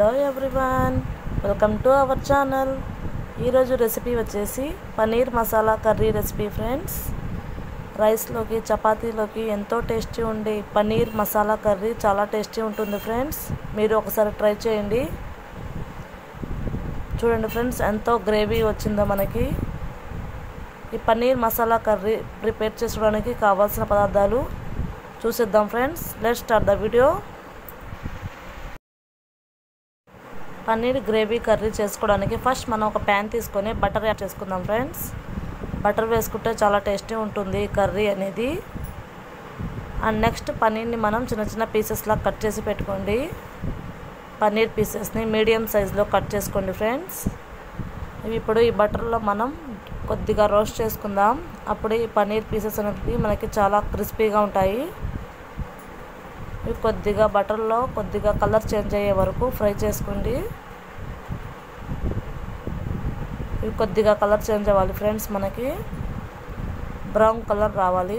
hello everyone welcome to our channel ఈరోజు recipe వచ్చేసి paneer masala curry recipe friends రైస్లోకి చపాతీలోకి ఎంతో టేస్టీ ఉండే పన్నీర్ మసాలా కర్రీ చాలా టేస్టీ ఉంటుంది ఫ్రెండ్స్ మీరు ఒకసారి ట్రై చేయండి చూడండి ఫ్రెండ్స్ ఎంతో గ్రేవీ వచ్చిందో మనకి ఈ పన్నీర్ మసాలా కర్రీ ప్రిపేర్ చేసుకోవడానికి కావాల్సిన పదార్థాలు చూసేద్దాం friends let start the video paneer gravy curry చేసుకోవడానికి ఫస్ట్ మనం ఒక ప్యాన్ తీసుకొని బటర్ యాడ్ చేసుకుందాం ఫ్రెండ్స్ బటర్ వేసుకుంటే చాలా టేస్టీ ఉంటుంది ఈ కర్రీ అనేది అండ్ నెక్స్ట్ పన్నీర్ని మనం చిన్న చిన్న పీసెస్లా కట్ చేసి పెట్టుకోండి పన్నీర్ పీసెస్ని మీడియం సైజులో కట్ చేసుకోండి ఫ్రెండ్స్ ఇవి ఇప్పుడు ఈ బటర్లో మనం కొద్దిగా రోస్ట్ చేసుకుందాం అప్పుడు ఈ పన్నీర్ పీసెస్ అనేవి మనకి చాలా క్రిస్పీగా ఉంటాయి ఇవి కొద్దిగా బటర్లో కొద్దిగా కలర్ చేంజ్ అయ్యే వరకు ఫ్రై చేసుకోండి ఇవి కొద్దిగా కలర్ చేంజ్ అవ్వాలి ఫ్రెండ్స్ మనకి బ్రౌన్ కలర్ రావాలి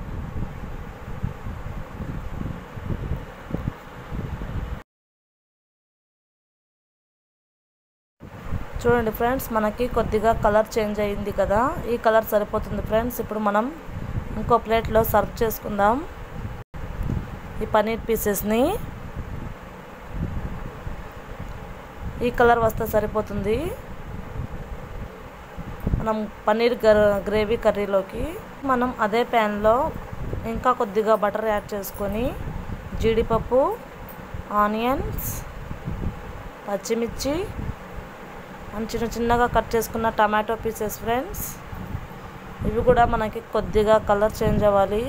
చూడండి ఫ్రెండ్స్ మనకి కొద్దిగా కలర్ చేంజ్ అయింది కదా ఈ కలర్ సరిపోతుంది ఫ్రెండ్స్ ఇప్పుడు మనం ఇంకో ప్లేట్లో సర్వ్ చేసుకుందాం ఈ పన్నీర్ పీసెస్ని ఈ కలర్ వస్తే సరిపోతుంది మనం పన్నీర్ గ్రేవీ కర్రీలోకి మనం అదే ప్యాన్లో ఇంకా కొద్దిగా బటర్ యాడ్ చేసుకొని జీడిపప్పు ఆనియన్స్ పచ్చిమిర్చి అండ్ చిన్న చిన్నగా కట్ చేసుకున్న టమాటో పీసెస్ ఫ్రెండ్స్ ఇవి కూడా మనకి కొద్దిగా కలర్ చేంజ్ అవ్వాలి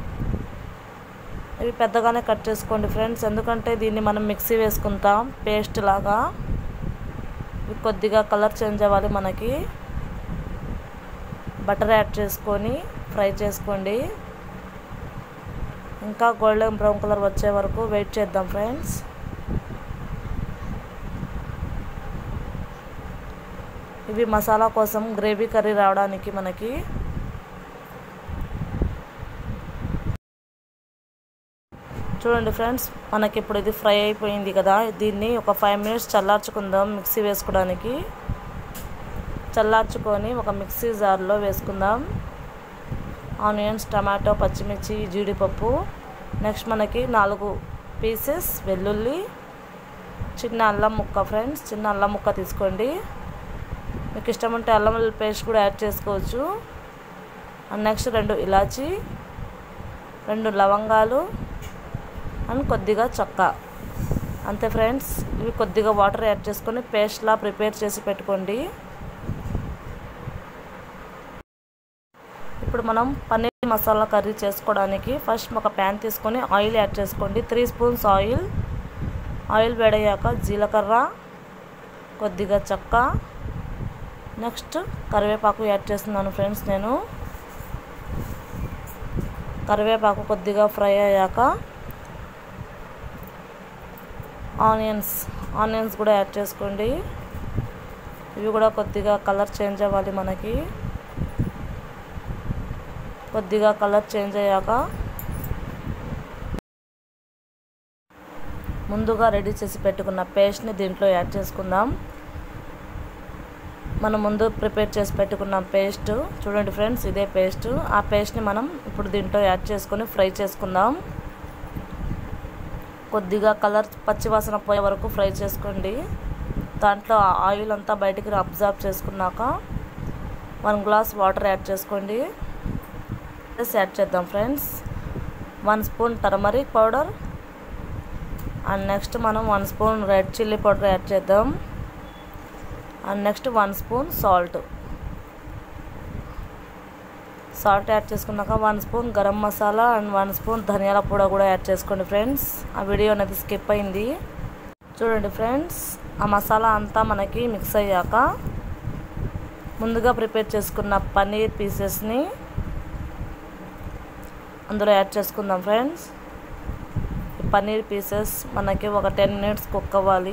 ఇవి పెద్దగానే కట్ చేసుకోండి ఫ్రెండ్స్ ఎందుకంటే దీన్ని మనం మిక్సీ వేసుకుంటాం పేస్ట్ లాగా ఇవి కొద్దిగా కలర్ చేంజ్ అవ్వాలి మనకి బటర్ యాడ్ చేసుకొని ఫ్రై చేసుకోండి ఇంకా గోల్డెన్ బ్రౌన్ కలర్ వచ్చే వరకు వెయిట్ చేద్దాం ఫ్రెండ్స్ ఇవి మసాలా కోసం గ్రేవీ కర్రీ రావడానికి మనకి చూడండి ఫ్రెండ్స్ మనకి ఇప్పుడు ఇది ఫ్రై అయిపోయింది కదా దీన్ని ఒక ఫైవ్ మినిట్స్ చల్లార్చుకుందాం మిక్సీ వేసుకోవడానికి చల్లార్చుకొని ఒక మిక్సీ జార్లో వేసుకుందాం ఆనియన్స్ టమాటో పచ్చిమిర్చి జీడిపప్పు నెక్స్ట్ మనకి నాలుగు పీసెస్ వెల్లుల్లి చిన్న అల్లం ముక్క ఫ్రెండ్స్ చిన్న అల్లం ముక్క తీసుకోండి మీకు ఇష్టం ఉంటే అల్లం వెల్లుల్లి పేస్ట్ కూడా యాడ్ చేసుకోవచ్చు అండ్ నెక్స్ట్ రెండు ఇలాచి రెండు లవంగాలు అండ్ కొద్దిగా చక్క అంతే ఫ్రెండ్స్ ఇవి కొద్దిగా వాటర్ యాడ్ చేసుకొని పేస్ట్లా ప్రిపేర్ చేసి పెట్టుకోండి ఇప్పుడు మనం పన్నీర్ మసాలా కర్రీ చేసుకోవడానికి ఫస్ట్ ఒక ప్యాన్ తీసుకొని ఆయిల్ యాడ్ చేసుకోండి త్రీ స్పూన్స్ ఆయిల్ ఆయిల్ వేడయ్యాక జీలకర్ర కొద్దిగా చక్క నెక్స్ట్ కరివేపాకు యాడ్ చేస్తున్నాను ఫ్రెండ్స్ నేను కరివేపాకు కొద్దిగా ఫ్రై అయ్యాక ఆనియన్స్ ఆనియన్స్ కూడా యాడ్ చేసుకోండి ఇవి కూడా కొద్దిగా కలర్ చేంజ్ అవ్వాలి మనకి కొద్దిగా కలర్ చేంజ్ అయ్యాక ముందుగా రెడీ చేసి పెట్టుకున్న పేస్ట్ని దీంట్లో యాడ్ చేసుకుందాం మనం ముందు ప్రిపేర్ చేసి పెట్టుకున్న పేస్ట్ చూడండి ఫ్రెండ్స్ ఇదే పేస్ట్ ఆ పేస్ట్ని మనం ఇప్పుడు దీంట్లో యాడ్ చేసుకొని ఫ్రై చేసుకుందాం కొద్దిగా కలర్ పచ్చివాసన పోయే వరకు ఫ్రై చేసుకోండి దాంట్లో ఆయిల్ అంతా బయటికి అబ్జర్వ్ చేసుకున్నాక వన్ గ్లాస్ వాటర్ యాడ్ చేసుకోండి యాడ్ చేద్దాం friends one spoon turmeric powder and next మనం one spoon red chilli powder add చేద్దాం and next one spoon salt salt add చేసుకున్నాక one spoon garam masala and one spoon ధనియాల పొడి కూడా add చేసుకోండి friends ఆ వీడియో అనేది స్కిప్ అయింది చూడండి ఫ్రెండ్స్ ఆ మసాలా అంతా మనకి మిక్స్ అయ్యాక ముందుగా ప్రిపేర్ చేసుకున్న పన్నీర్ పీసెస్ని అందులో యాడ్ చేసుకుందాం ఫ్రెండ్స్ పన్నీర్ పీసెస్ మనకి ఒక టెన్ మినిట్స్ కుక్ అవ్వాలి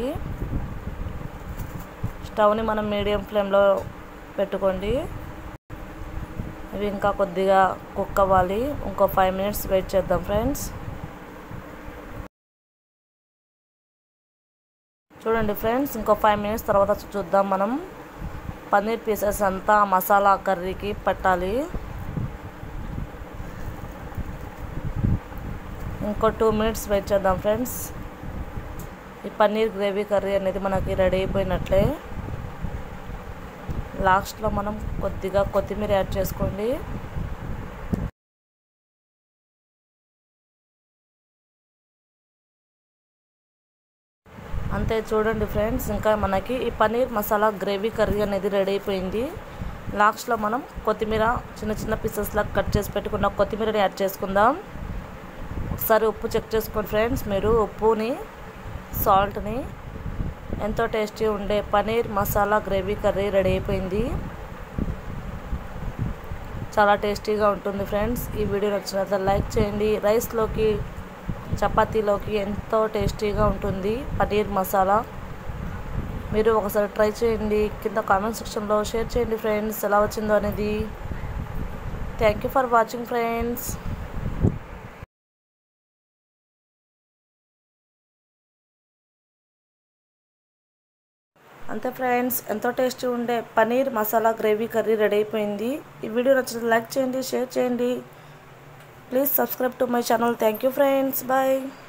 స్టవ్ని మనం మీడియం ఫ్లేమ్లో పెట్టుకోండి ఇవి ఇంకా కొద్దిగా కుక్ అవ్వాలి ఇంకో ఫైవ్ మినిట్స్ వెయిట్ చేద్దాం ఫ్రెండ్స్ చూడండి ఫ్రెండ్స్ ఇంకో ఫైవ్ మినిట్స్ తర్వాత చూద్దాం మనం పన్నీర్ పీసెస్ అంతా మసాలా కర్రీకి పట్టాలి ఇంకో టూ మినిట్స్ వెయిట్ చేద్దాం ఫ్రెండ్స్ ఈ పన్నీర్ గ్రేవీ కర్రీ అనేది మనకి రెడీ అయిపోయినట్లే లాస్ట్లో మనం కొద్దిగా కొత్తిమీర యాడ్ చేసుకోండి అంతే చూడండి ఫ్రెండ్స్ ఇంకా మనకి ఈ పన్నీర్ మసాలా గ్రేవీ కర్రీ అనేది రెడీ అయిపోయింది లాస్ట్లో మనం కొత్తిమీర చిన్న చిన్న పీసెస్లా కట్ చేసి పెట్టుకున్న కొత్తిమీరని యాడ్ చేసుకుందాం ఒకసారి ఉప్పు చెక్ చేసుకోండి ఫ్రెండ్స్ మీరు ఉప్పుని సాల్ట్ని ఎంతో టేస్టీ ఉండే paneer masala gravy curry ready అయిపోయింది చాలా టేస్టీగా ఉంటుంది ఫ్రెండ్స్ ఈ వీడియో నచ్చినట్లయితే లైక్ చేయండి రైస్లోకి చపాతీలోకి ఎంతో టేస్టీగా ఉంటుంది పన్నీర్ మసాలా మీరు ఒకసారి ట్రై చేయండి కింద కామెంట్ సెక్షన్లో షేర్ చేయండి ఫ్రెండ్స్ ఎలా వచ్చిందో అనేది thank you for watching friends అంతే ఫ్రెండ్స్ ఎంతో టేస్టీ ఉండే paneer masala gravy curry ready అయిపోయింది ఈ వీడియో నచ్చితే లైక్ చేయండి షేర్ చేయండి please subscribe to my channel thank you friends bye